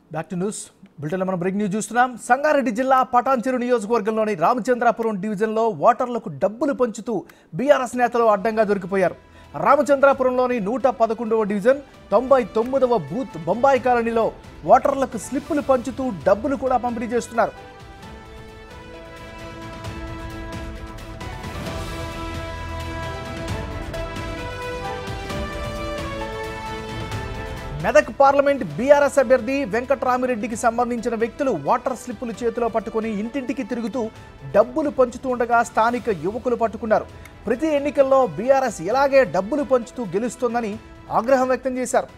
Back to news బులెటిన్లో మనం break news చూస్తున్నాం సంగారెడ్డి జిల్లా పటాన్చెరు నియోజకవర్గంలోని రామచంద్రాపురం డివిజన్లో ఓటర్లకు డబ్బులు పంచుతూ బీఆర్ఎస్ నేతలు అడ్డంగా దొరికిపోయారు రామచంద్రాపురంలోని నూట పదకొండవ డివిజన్ తొంభై తొమ్మిదవ బూత్ బొంబాయి కాలనీలో ఓటర్లకు స్లిప్పులు పంచుతూ డబ్బులు కూడా పంపిణీ చేస్తున్నారు మెదక్ పార్లమెంట్ బీఆర్ఎస్ అభ్యర్థి వెంకట్రామిరెడ్డికి సంబంధించిన వ్యక్తులు వాటర్ స్లిప్పులు చేతిలో పట్టుకొని ఇంటింటికి తిరుగుతూ డబ్బులు పంచుతూ ఉండగా స్థానిక యువకులు పట్టుకున్నారు ప్రతి ఎన్నికల్లో బీఆర్ఎస్ ఇలాగే డబ్బులు పంచుతూ గెలుస్తోందని ఆగ్రహం వ్యక్తం చేశారు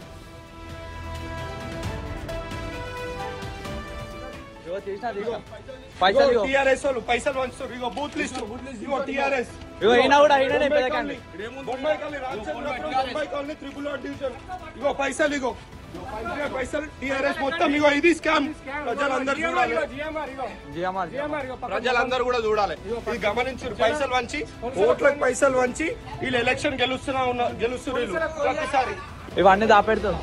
పైసలు ఇగో. టీఆర్ఎస్ వాళ్ళు పైసలు పంచుతారు ఇగో బూత్ లిస్ట్ ఇగో టీఆర్ఎస్ ఇగో ఈయన కూడా ఈయననే పెదకండి Bombay colony Ramachandrapuram Bombay colony triple one division ఇగో పైసలు ఇగో ఇగో పైసలు టీఆర్ఎస్ మొత్తం ఇగో ఇది స్కామ్ ప్రజలందరూ చూడాలి జిఎంఆర్ ప్రజలందరూ కూడా చూడాలి ఇది గమనించారు పైసలు వంచి ఓట్లకు పైసలు వంచి వీళ్ళు ఎలక్షన్ గెలుస్తున్నా ఉన్న గెలుస్తున్నారు వీళ్ళు ప్రతిసారి ఇవన్నీ దాపెడతావు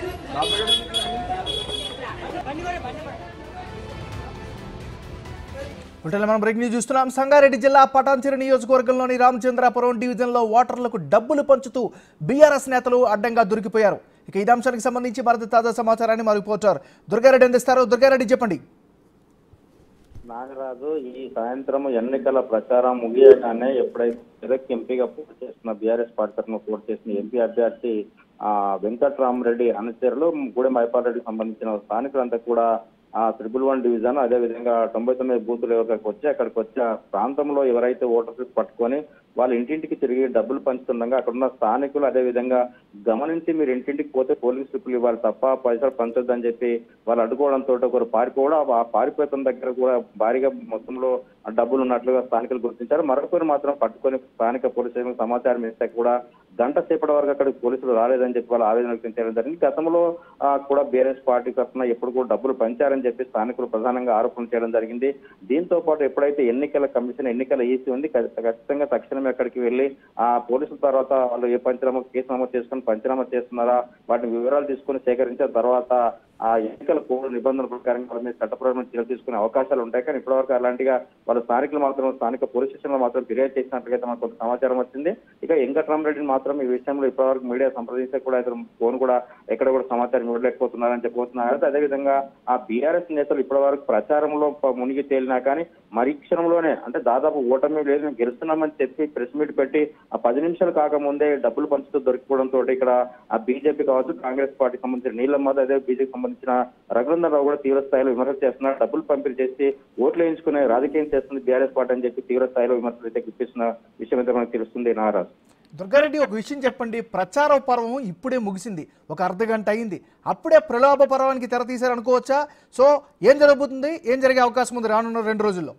బులెటిన్లో మనం బ్రేక్ న్యూస్ చూస్తున్నాం సంగారెడ్డి జిల్లా పటాన్చెరు నియోజకవర్గంలోని రామచంద్రాపురం డివిజన్లో ఓటర్లకు డబ్బులు పంచుతూ బీఆర్ఎస్ నేతలు అడ్డంగా దొరికిపోయారు ఇక ఈ అంశానికి సంబంధించి మరింత తాజా సమాచారాన్ని మా రిపోర్టర్ దుర్గారెడ్డి అందిస్తారు దుర్గారెడ్డి చెప్పండి నాగరాజు ఈ సాయంత్రం ఎన్నికల ప్రచారం ముగియగానే ఎప్పుడైతే మెదక్ ఎంపీగా పోటీ చేస్తున్న బీఆర్ఎస్ పార్టీ తరఫున పోటీ చేసిన ఎంపీ అభ్యర్థి ఆ వెంకట్రామరెడ్డి అనుచరులు గూడెం మైపాల్ రెడ్డికి సంబంధించిన స్థానికులంతా కూడా ఆ త్రిబుల్ వన్ డివిజన్ అదే విధంగా తొంభై తొమ్మిది బూతులు ఎవరికి వచ్చి అక్కడికి వచ్చి ఆ ప్రాంతంలో ఎవరైతే ఓటర్స్ పట్టుకొని వాళ్ళ ఇంటింటికి తిరిగి డబ్బులు పంచుతుండగా అక్కడ ఉన్న స్థానికులు అదే విధంగా గమనించి మీరు ఇంటింటికి పోతే పోలీస్ స్లిప్పులు ఇవ్వాలి తప్ప పైసలు పంచొద్దని చెప్పి వాళ్ళు అడ్డుకోవడంతో ఒకరు పారిపోవడం ఆ పారిపోతున్న దగ్గర కూడా భారీగా మొత్తంలో ఆ డబ్బులు ఉన్నట్లుగా స్థానికులు గుర్తించారు మరొకరు మాత్రం పట్టుకొని స్థానిక పోలీస్ స్టేషన్ సమాచారం ఇస్తే కూడా గంట సేపటి వరకు అక్కడికి పోలీసులు రాలేదని చెప్పి వాళ్ళు ఆవేదన వ్యక్తం చేయడం జరిగింది గతంలో ఆ, కూడా బీఆర్ఎస్ పార్టీ తరఫున ఎప్పుడు కూడా డబ్బులు పంచారని చెప్పి స్థానికులు ప్రధానంగా ఆరోపణలు చేయడం జరిగింది దీంతో పాటు ఎప్పుడైతే ఎన్నికల కమిషన్ ఎన్నికల ఈసీ ఉంది ఖ- ఖచ్చితంగా తక్షణమే అక్కడికి వెళ్ళి ఆ పోలీసుల తర్వాత వాళ్ళు ఏ పంచనామా కేసు నమోదు చేసుకుని పంచనామా చేస్తున్నారా వాటి వివరాలు తీసుకుని సేకరించిన తర్వాత ఆ ఎన్నికల కోడ్ నిబంధనల ప్రకారం వాళ్ళ మీద చట్టపరమైన చర్యలు తీసుకునే అవకాశాలు ఉంటాయి కానీ ఇప్పటివరకు అలాంటిగా వాళ్ళ స్థానికులు మాత్రం స్థానిక పోలీస్ స్టేషన్ లో మాత్రం ఫిర్యాదు చేసినట్లుగా మనకు కొంత సమాచారం వచ్చింది ఇక వెంకట్రామరెడ్డిని మాత్రం ఈ విషయంలో ఇప్పటివరకు మీడియా సంప్రదిస్తే కూడా ఇతను ఫోన్ కూడా ఎక్కడ కూడా సమాచారం ఇవ్వలేకపోతున్నారని చెప్పబోతున్నారు అదేవిధంగా ఆ బీఆర్ఎస్ నేతలు ఇప్పటివరకు ప్రచారంలో ప- మునిగి తేలినా కానీ మరి క్షణంలోనే అంటే దాదాపు ఓటమి లేదు మేము గెలుస్తున్నామని చెప్పి ప్రెస్ మీట్ పెట్టి ఆ పది నిమిషాలు కాకముందే డబ్బులు పంచుతూ దొరికిపోవడంతో ఇక్కడ ఆ బీజేపీ కావచ్చు కాంగ్రెస్ పార్టీకి సంబంధించిన నీలమ్మద అదే బీజేపీ సంబంధించిన రఘునందన్ రావు కూడా తీవ్ర స్థాయిలో విమర్శలు చేస్తున్నారు డబ్బులు పంపిణీ చేసి ఓట్లు వేయించుకునే రాజకీయం చేస్తుంది బీఆర్ఎస్ పార్టీ అని చెప్పి తీవ్ర స్థాయిలో విమర్శలు అయితే గుప్పిస్తున్న విషయం అయితే మనకు తెలుస్తుంది నాగరాజు దుర్గారెడ్డి ఒక విషయం చెప్పండి ప్రచార పర్వం ఇప్పుడే ముగిసింది ఒక అర్ధ గంట అయింది అప్పుడే ప్రలోభ పర్వానికి తెర తీశారు అనుకోవచ్చా సో ఏం జరగబోతుంది ఏం జరిగే అవకాశం ఉంది రానున్న రెండు రోజుల్లో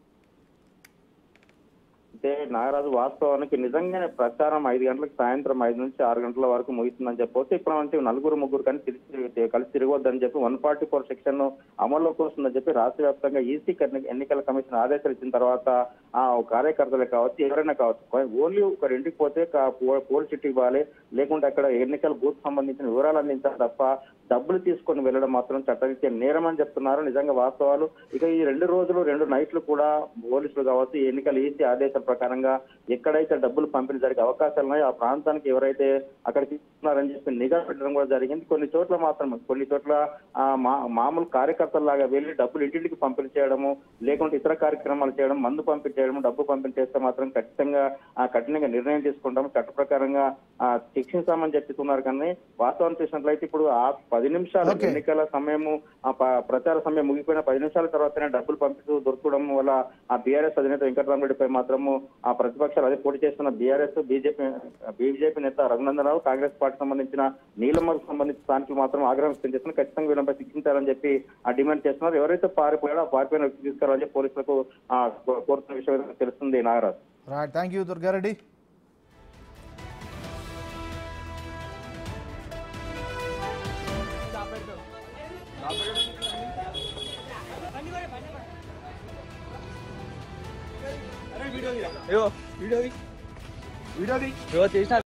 అయితే నాగరాజు వాస్తవానికి నిజంగానే ప్రచారం ఐదు గంటలకు సాయంత్రం ఐదు నుంచి ఆరు గంటల వరకు ముగిస్తుందని చెప్పొచ్చు ఇప్పుడు నుంచి నలుగురు ముగ్గురు కానీ తిరిగి కలిసి తిరగొద్దని చెప్పి వన్ ఫార్టీ ఫోర్ సెక్షన్ అమల్లోకి వస్తుందని చెప్పి రాష్ట్ర వ్యాప్తంగా ఈసీ ఎన్నికల కమిషన్ ఆదేశాలు ఇచ్చిన తర్వాత ఆ కార్యకర్తలే కావచ్చు ఎవరైనా కావచ్చు ఓన్లీ ఒకరి ఇంటికి పోతే కా- పో- పోలీస్ చిట్టి ఇవ్వాలి లేకుంటే అక్కడ ఎన్నికల బూత్ సంబంధించిన వివరాలు అందించాలి తప్ప డబ్బులు తీసుకొని వెళ్ళడం మాత్రం చట్టరీత్యా నేరం అని చెప్తున్నారు నిజంగా వాస్తవాలు ఇక ఈ రెండు రోజులు రెండు నైట్లు కూడా పోలీసులు కావచ్చు ఈ ఎన్నికల ఈసీ ఆదేశాల ప్రకారంగా ఎక్కడైతే డబ్బులు పంపిణీ జరిగే అవకాశాలు ఉన్నాయో ఆ ప్రాంతానికి ఎవరైతే అక్కడికి ఇస్తున్నారని చెప్పి నిఘా పెట్టడం కూడా జరిగింది కొన్ని చోట్ల మాత్రం కొన్ని చోట్ల ఆ మా- మామూలు కార్యకర్తల్లాగా వెళ్ళి డబ్బులు ఇంటింటికి పంపిణీ చేయడము లేకుంటే ఇతర కార్యక్రమాలు చేయడం మందు పంపిణీ చేయడం డబ్బు పంపిణీ చేస్తే మాత్రం ఖచ్చితంగా ఆ కఠినంగా నిర్ణయం తీసుకుంటాము చట్ట ప్రకారంగా ఆ శిక్షిస్తామని చెప్తున్నారు కానీ వాస్తవం చూసినట్లయితే ఇప్పుడు ఆ పది నిమిషాలు Okay. ఎన్నికల సమయము ఆ ప- ప్రచార సమయం ముగిపోయిన పది నిమిషాల తర్వాతనే డబ్బులు పంపిస్తూ దొరకడం వల్ల ఆ బీఆర్ఎస్ అధినేత వెంకటరామరెడ్డిపై మాత్రము ఆ ప్రతిపక్షాలు అదే పోటీ చేస్తున్న బీఆర్ఎస్ బీజేపీ బీజేపీ నేత రఘునందనరావు కాంగ్రెస్ పార్టీ సంబంధించిన నీలమ్మకు సంబంధించిన స్థానికులు మాత్రం ఆగ్రహం వ్యక్తం చేస్తున్నారు ఖచ్చితంగా వీళ్ళపై శిక్షించాలని చెప్పి ఆ డిమాండ్ చేస్తున్నారు ఎవరైతే పారిపోయాడో ఆ పారిపోయిన వ్యక్తి తీసుకురావాలని చెప్పి పోలీసులకు ఆ కో- కోరుతున్న విషయం అయితే తెలుస్తుంది Nagaraj right thank you Durga Reddy ఇగో వీడియోది ఇగో తీసిన